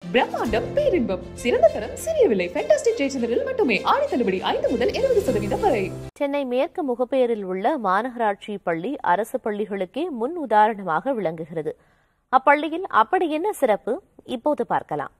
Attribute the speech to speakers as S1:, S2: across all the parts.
S1: பிரம்மாண்டம் பேரின்பம் சிறந்த தரம் சிறிய விலை ஃபேண்டாஸ்டிக் ஜெயச்சந்திரில் மட்டுமே ஆடி தள்ளுபடி ஐந்து முதல் இருபது சதவீதம் வரை
S2: சென்னை மேற்கு முகப்பேரில் உள்ள மாநகராட்சி பள்ளி அரசு பள்ளிகளுக்கே முன் உதாரணமாக விளங்குகிறது அப்பள்ளியில் அப்படி என்ன சிறப்பு இப்போது பார்க்கலாம்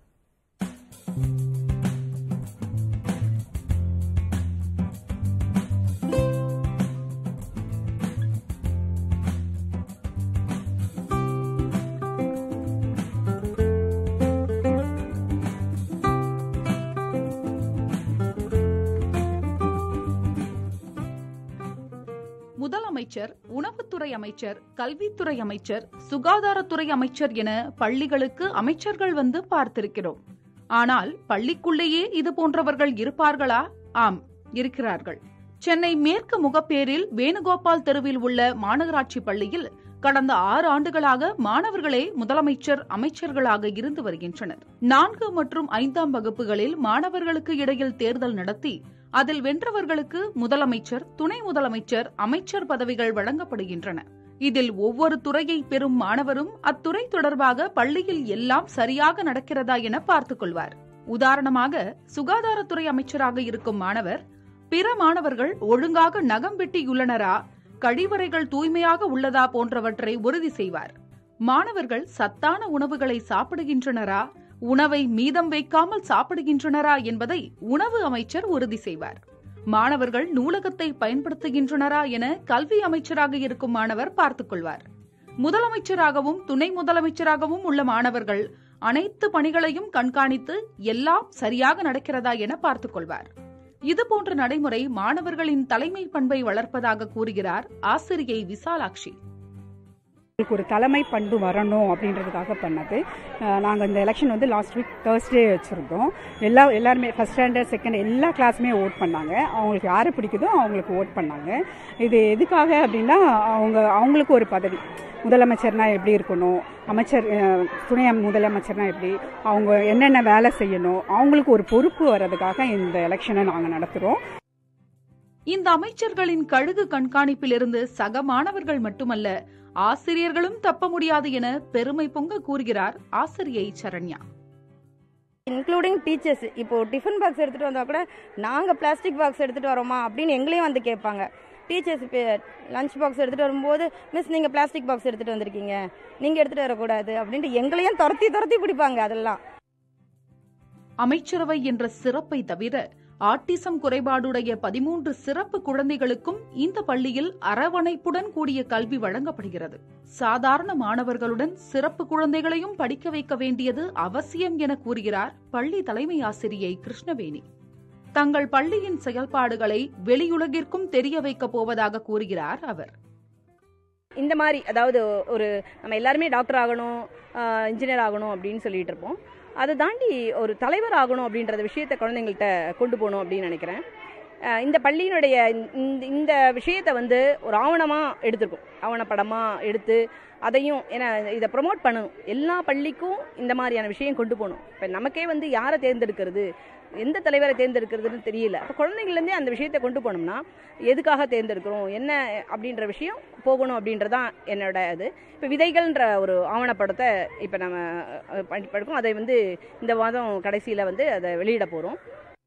S3: முதலமைச்சர் உணவுத்துறை அமைச்சர் கல்வித்துறை அமைச்சர் சுகாதாரத்துறை அமைச்சர் என பள்ளிகளுக்கு அமைச்சர்கள் வந்து பார்த்திருக்கிறோம் ஆனால் பள்ளிக்குள்ளேயே இது போன்றவர்கள் இருப்பார்களா ஆம் இருக்கிறார்கள் சென்னை மேற்கு முகப்பேரில் வேணுகோபால் தெருவில் உள்ள மாநகராட்சி பள்ளியில் கடந்த ஆறு ஆண்டுகளாக மாணவர்களே முதலமைச்சர் அமைச்சர்களாக இருந்து வருகின்றனர் நான்கு மற்றும் ஐந்தாம் வகுப்புகளில் மாணவர்களுக்கு இடையில் தேர்தல் நடத்தி அதில் வென்றவர்களுக்கு முதலமைச்சர் துணை முதலமைச்சர் அமைச்சர் பதவிகள் வழங்கப்படுகின்றன இதில் ஒவ்வொரு துறையை பெறும் மாணவரும் அத்துறை தொடர்பாக பள்ளியில் எல்லாம் சரியாக நடக்கிறதா என பார்த்துக் கொள்வார் உதாரணமாக சுகாதாரத்துறை அமைச்சராக இருக்கும் மாணவர் பிற மாணவர்கள் ஒழுங்காக நகம் வெட்டியுள்ளனரா கழிவறைகள் தூய்மையாக உள்ளதா போன்றவற்றை உறுதி செய்வார் மாணவர்கள் சத்தான உணவுகளை சாப்பிடுகின்றனரா உணவை மீதம் வைக்காமல் சாப்பிடுகின்றனரா என்பதை உணவு அமைச்சர் உறுதி செய்வார் மாணவர்கள் நூலகத்தை பயன்படுத்துகின்றனரா என கல்வி அமைச்சராக இருக்கும் மாணவர் பார்த்துக் கொள்வார் முதலமைச்சராகவும் துணை முதலமைச்சராகவும் உள்ள மாணவர்கள் அனைத்து பணிகளையும் கண்காணித்து எல்லாம் சரியாக நடக்கிறதா என பார்த்துக் கொள்வார் இதுபோன்ற நடைமுறை மாணவர்களின் தலைமை பண்பை வளர்ப்பதாக கூறுகிறார் ஆசிரியை விசாலாட்சி
S4: உங்களுக்கு ஒரு தலைமை பண்பு வரணும் அப்படின்றதுக்காக பண்ணது நாங்கள் இந்த எலெக்ஷன் வந்து லாஸ்ட் வீக் தேர்ஸ்டே வச்சுருந்தோம் எல்லா எல்லாருமே ஃபஸ்ட் ஸ்டாண்டர்ட் செகண்ட் எல்லா கிளாஸுமே ஓட் பண்ணாங்க அவங்களுக்கு யாரை பிடிக்குதோ அவங்களுக்கு ஓட் பண்ணாங்க இது எதுக்காக அப்படின்னா அவங்க அவங்களுக்கு ஒரு பதவி முதலமைச்சர்னா எப்படி இருக்கணும் அமைச்சர் அஹ், துணை முதலமைச்சர்னா எப்படி அவங்க என்னென்ன வேலை செய்யணும் அவங்களுக்கு ஒரு பொறுப்பு வர்றதுக்காக இந்த எலெக்ஷனை நாங்கள் நடத்துகிறோம்
S3: இந்த அமைச்சர்களின் கழுகு கண்காணிப்பிலிருந்து சக மாணவர்கள் மட்டுமல்ல ஆசிரியர்களும் தப்ப முடியாது என பெருமை பொங்க கூறுகிறார் ஆசிரியை சரண்யா
S5: இன்க்ளூடிங் டீச்சர்ஸ் இப்போ டிஃபன் பாக்ஸ் எடுத்துகிட்டு வந்தால் கூட நாங்கள் பிளாஸ்டிக் பாக்ஸ் எடுத்துகிட்டு வரோமா அப்படின்னு எங்களையும் வந்து கேட்பாங்க டீச்சர்ஸ் இப்போ லஞ்ச் பாக்ஸ் எடுத்துகிட்டு வரும்போது மிஸ் நீங்கள் பிளாஸ்டிக் பாக்ஸ் எடுத்துகிட்டு வந்திருக்கீங்க நீங்கள் எடுத்துகிட்டு வரக்கூடாது அப்படின்ட்டு எங்களையும் துரத்தி துரத்தி பிடிப்பாங்க அதெல்லாம்
S3: அமைச்சரவை என்ற சிறப்பை தவிர ஆட்டிசம் குறைபாடுடைய பதிமூன்று சிறப்பு குழந்தைகளுக்கும் இந்த பள்ளியில் அரவணைப்புடன் கூடிய கல்வி வழங்கப்படுகிறது சாதாரண மாணவர்களுடன் சிறப்பு குழந்தைகளையும் படிக்க வைக்க வேண்டியது அவசியம் என கூறுகிறார் பள்ளி தலைமை ஆசிரியை கிருஷ்ணவேணி தங்கள் பள்ளியின் செயல்பாடுகளை வெளியுலகிற்கும் தெரிய வைக்கப் போவதாக கூறுகிறார் அவர்
S5: இந்த மாதிரி அதாவது ஒரு நம்ம எல்லாருமே டாக்டர் ஆகணும் இன்ஜினியர் ஆகணும் அப்படின்னு சொல்லிட்டு இருப்போம் அதை தாண்டி ஒரு தலைவர் ஆகணும் அப்படின்றத விஷயத்தை குழந்தைங்கள்ட்ட கொண்டு போகணும் அப்படின்னு நினைக்கிறேன் அஹ் இந்த பள்ளியினுடைய இந்த இந்த விஷயத்தை வந்து ஒரு ஆவணமாக எடுத்திருக்கோம் ஆவணப்படமாக எடுத்து அதையும் ஏன்னா இதை ப்ரொமோட் பண்ணணும் எல்லா பள்ளிக்கும் இந்த மாதிரியான விஷயம் கொண்டு போகணும் இப்போ நமக்கே வந்து யாரை தேர்ந்தெடுக்கிறது எந்த தலைவரை தேர்ந்தெடுக்கிறதுன்னு தெரியல அப்போ குழந்தைங்கள்லேருந்தே அந்த விஷயத்தை கொண்டு போனோம்னா எதுக்காக தேர்ந்தெடுக்கிறோம் என்ன அப்படின்ற விஷயம் போகணும் அப்படின்றதான் என்னோட இது இப்போ விதைகள்ன்ற ஒரு ஆவணப்படத்தை இப்போ நம்ம அஹ், படி- படிப்போம் அதை வந்து இந்த மாதம் கடைசியில் வந்து அதை வெளியிட போகிறோம்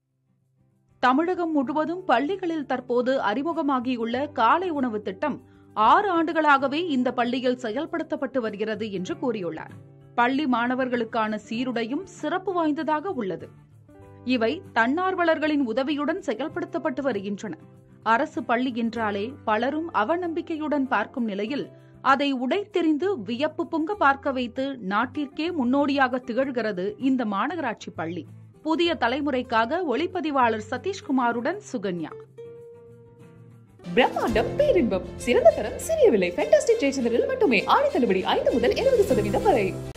S3: தமிழகம் முழுவதும் பள்ளிகளில் தற்போது அறிமுகமாகியுள்ள காலை உணவு திட்டம் ஆறு ஆண்டுகளாகவே இந்த பள்ளியில் செயல்படுத்தப்பட்டு வருகிறது என்று கூறியுள்ளார் பள்ளி மாணவர்களுக்கான சீருடையும் சிறப்பு வாய்ந்ததாக உள்ளது இவை தன்னார்வலர்களின் உதவியுடன் செயல்படுத்தப்பட்டு வருகின்றன அரசு பள்ளி என்றாலே பலரும் அவநம்பிக்கையுடன் பார்க்கும் நிலையில் அதை உடைத்தெறிந்து வியப்பு பொங்க பார்க்க வைத்து நாட்டிற்கே முன்னோடியாக திகழ்கிறது இந்த மாநகராட்சி பள்ளி புதிய தலைமுறைக்காக ஒளிப்பதிவாளர் சதீஷ்குமாருடன் சுகன்யா
S1: பிரம்மாண்டம் பேரின்பம் சிறந்த தரம் சிறிய விலை ஃபேண்டாஸ்டிக் ஜெயச்சந்திரில் மட்டுமே ஆடி தள்ளுபடி ஐந்து முதல் இருபது சதவீதம் வரை